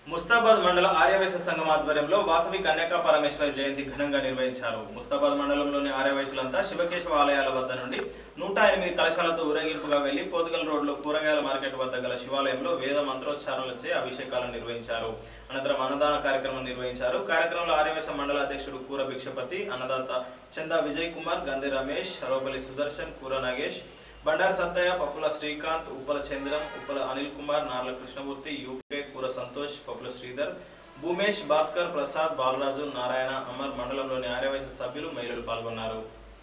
ముస్తాబాద్ మండల ఆర్యవైశ్య సంఘం ఆధ్వర్యంలో వాసవి కన్యకా పరమేశ్వరి జయంతి ఘనంగా నిర్వహించారు ముస్తాబాద్ మండలంలోని ఆర్యవైశ్యులంతా శివకేశవ ఆలయాల వద్ద నుండి నూట ఎనిమిది కలశాలతో ఊరేగింపుగా వెళ్లి పోతుగల్ రోడ్లో కూరగాయల మార్కెట్ వద్ద గల శివాలయంలో వేద మంత్రోచ్చారణలచే అభిషేకాలను నిర్వహించారు అనంతరం అన్నదాన కార్యక్రమం నిర్వహించారు కార్యక్రమంలో ఆర్యవైశ్య మండల అధ్యక్షుడు కూర భిక్షపతి అన్నదాత చందా విజయ్ కుమార్ గంధి రమేష్ రోబలి సుదర్శన్ కూర నాగేష్ బండారు సత్తయ్య పప్పుల శ్రీకాంత్ ఉప్పల చంద్రం ఉప్పల అనిల్ కుమార్ నార్ల కృష్ణమూర్తి యూపే కూర సంతోష్ పప్పుల శ్రీధర్ భూమేష్ భాస్కర్ ప్రసాద్ బాలరాజు నారాయణ అమర్ మండలంలోని ఆర్యవైశ్య సభ్యులు మహిళలు పాల్గొన్నారు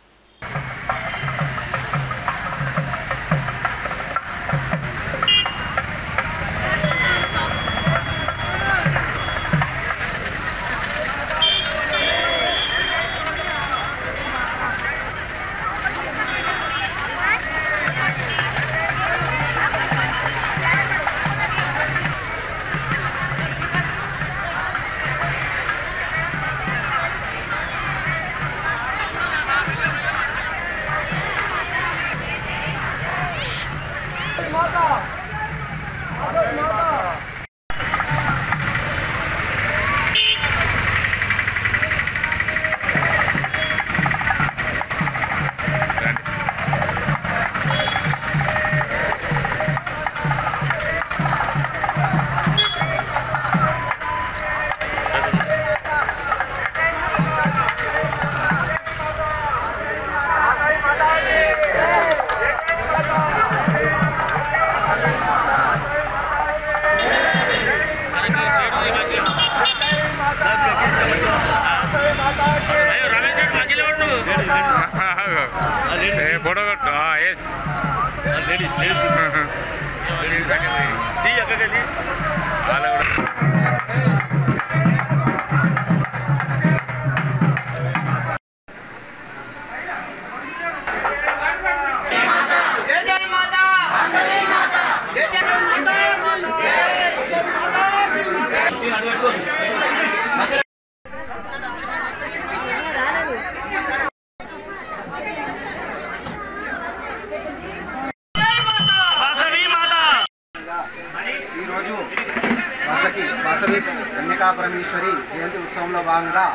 అయ్యో రమేష్ రెడ్డి మధ్యలో ఉండు ఏ ఫోటో కొట్టు ఎస్ లేడీస్ లేడీస్ టీ అక్కడికి వాళ్ళ కూడా వాసవి మాత ఈరోజు వాసకి వాసవి కన్యకా పరమేశ్వరి జయంతి ఉత్సవంలో భాగంగా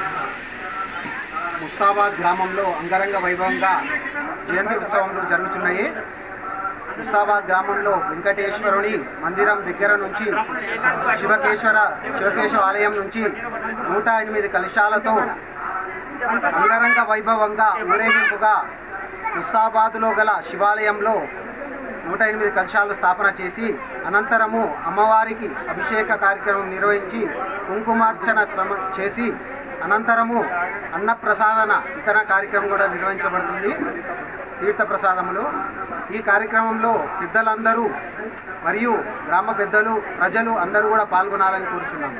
ముస్తాబాద్ గ్రామంలో అంగరంగ వైభవంగా జయంతి ఉత్సవంలో జరుగుతున్నాయి ముస్తాబాద్ గ్రామంలో వెంకటేశ్వరుని మందిరం దగ్గర నుంచి శివకేశ్వర శివకేశవ ఆలయం నుంచి నూట ఎనిమిది కలశాలతో అంగరంగ వైభవంగా ఊరేగింపుగా ముస్తాబాదులో గల శివాలయంలో నూట ఎనిమిది కలశాలు స్థాపన చేసి అనంతరము అమ్మవారికి అభిషేక కార్యక్రమం నిర్వహించి కుంకుమార్చన శ్రమ చేసి అనంతరము అన్నప్రసాదన ఇతర కార్యక్రమం కూడా నిర్వహించబడుతుంది తీర్థ ప్రసాదములు ఈ కార్యక్రమంలో పెద్దలందరూ మరియు గ్రామ పెద్దలు ప్రజలు అందరూ కూడా పాల్గొనాలని కోరుచున్నాము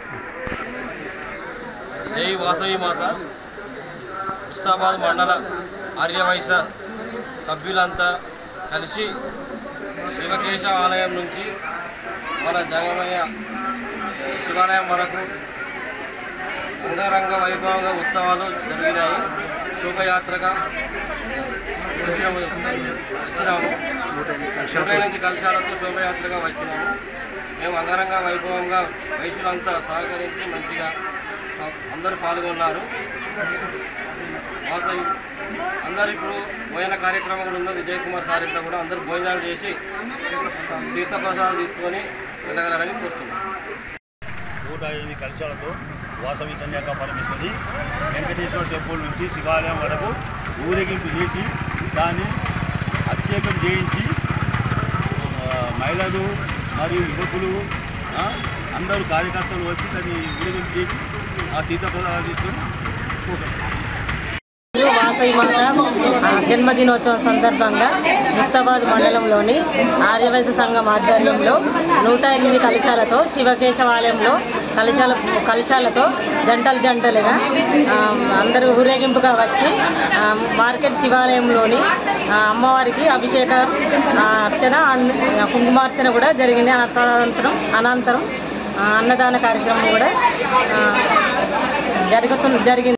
జై వాసవి మాత ఇస్తాబాద్ మండల ఆర్యవైశ్య సభ్యులంతా కలిసి శివకేశ ఆలయం నుంచి మన జగమయ్య శివాలయం వరకు అంగరంగ వైభవంగా ఉత్సవాలు జరిగినాయి శోభయాత్రగా వచ్చినాము వచ్చినాము నూట ఎనిమిది కలశాలతో శోభయాత్రగా వచ్చినాము మేము అంగరంగ వైభవంగా వైశ్యులంతా సహకరించి మంచిగా అందరూ పాల్గొన్నారు వాసవి అందరు ఇప్పుడు భోజన కార్యక్రమం కూడా ఉందో విజయ్ కుమార్ సార్ ఇంట్లో కూడా అందరూ భోజనాలు చేసి తీర్థప్రసాదాలు తీసుకొని వెళ్ళగలరని కోరుతున్నాం నూట ఎనిమిది కలశాలతో వాసవి కన్యాక పరమేశ్వరి వెంకటేశ్వర టెంపుల్ నుంచి శివాలయం వరకు ఊరేగింపు చేసి దాన్ని అభిషేకం చేయించి ఆ, మహిళలు మరియు యువకులు ఆ, అందరూ కార్యకర్తలు వచ్చి దాన్ని ఊరేగింపు చేసి ఆ తీర్థప్రసాదాలు తీసుకొని పోతారు వాసవి మాత ఆ, జన్మదినోత్సవం సందర్భంగా ముస్తాబాద్ మండలంలోని ఆర్యవైశ్య సంఘం ఆధ్వర్యంలో నూట ఎనిమిది కలశాలతో శివకేశవాలయంలో కలశాల కలశాలతో జంటలు జంటలుగా ఆ, అందరూ ఊరేగింపుగా వచ్చి ఆ, మార్కెట్ శివాలయంలోని ఆ, అమ్మవారికి అభిషేక ఆ, అర్చన అన్- కుంకుమార్చన కూడా జరిగింది అనంతరం అనంతరం ఆ, అన్నదాన కార్యక్రమం కూడా ఆ, జరుగుతు జరిగింది